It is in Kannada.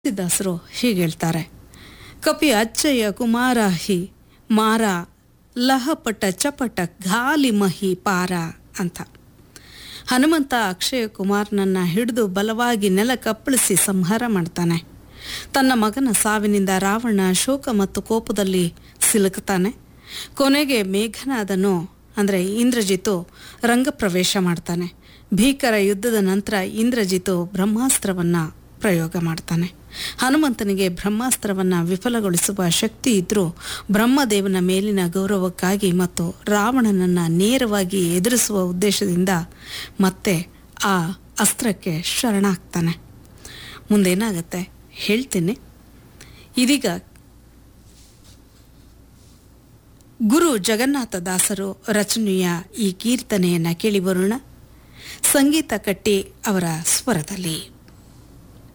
ದಾಸರು ಹೀಗೆ ಹೇಳ್ತಾರೆ ಕಪಿ ಅಚ್ಚಯ್ಯ ಕುಮಾರ ಹಿ ಮಾರ ಲಹಪಟ ಚಪಟ ಗಾಲಿ ಮಹಿ ಪಾರ ಅಂತ ಹನುಮಂತ ಅಕ್ಷಯ ಕುಮಾರ್ನನ್ನ ಹಿಡಿದು ಬಲವಾಗಿ ನೆಲ ಕಪ್ಪಳಿಸಿ ಸಂಹಾರ ಮಾಡ್ತಾನೆ ತನ್ನ ಮಗನ ಸಾವಿನಿಂದ ರಾವಣ ಶೋಕ ಮತ್ತು ಕೋಪದಲ್ಲಿ ಸಿಲುಕುತ್ತಾನೆ ಕೊನೆಗೆ ಮೇಘನಾದನು ಅಂದರೆ ಇಂದ್ರಜಿತು ರಂಗಪ್ರವೇಶ ಮಾಡ್ತಾನೆ ಭೀಕರ ಯುದ್ಧದ ನಂತರ ಇಂದ್ರಜಿತು ಬ್ರಹ್ಮಾಸ್ತ್ರವನ್ನ ಪ್ರಯೋಗ ಮಾಡ್ತಾನೆ ಹನುಮಂತನಿಗೆ ಬ್ರಹ್ಮಾಸ್ತ್ರವನ್ನ ವಿಫಲಗೊಳಿಸುವ ಶಕ್ತಿ ಇದ್ರೂ ಬ್ರಹ್ಮದೇವನ ಮೇಲಿನ ಗೌರವಕ್ಕಾಗಿ ಮತ್ತು ರಾವಣನನ್ನ ನೇರವಾಗಿ ಎದುರಿಸುವ ಉದ್ದೇಶದಿಂದ ಮತ್ತೆ ಆ ಅಸ್ತ್ರಕ್ಕೆ ಶರಣಾಗ್ತಾನೆ ಮುಂದೇನಾಗತ್ತೆ ಹೇಳ್ತೀನಿ ಇದೀಗ ಗುರು ಜಗನ್ನಾಥ ದಾಸರು ರಚನೆಯ ಈ ಕೀರ್ತನೆಯನ್ನ ಕೇಳಿ ಬರೋಣ ಸಂಗೀತ ಕಟ್ಟಿ ಅವರ ಸ್ವರದಲ್ಲಿ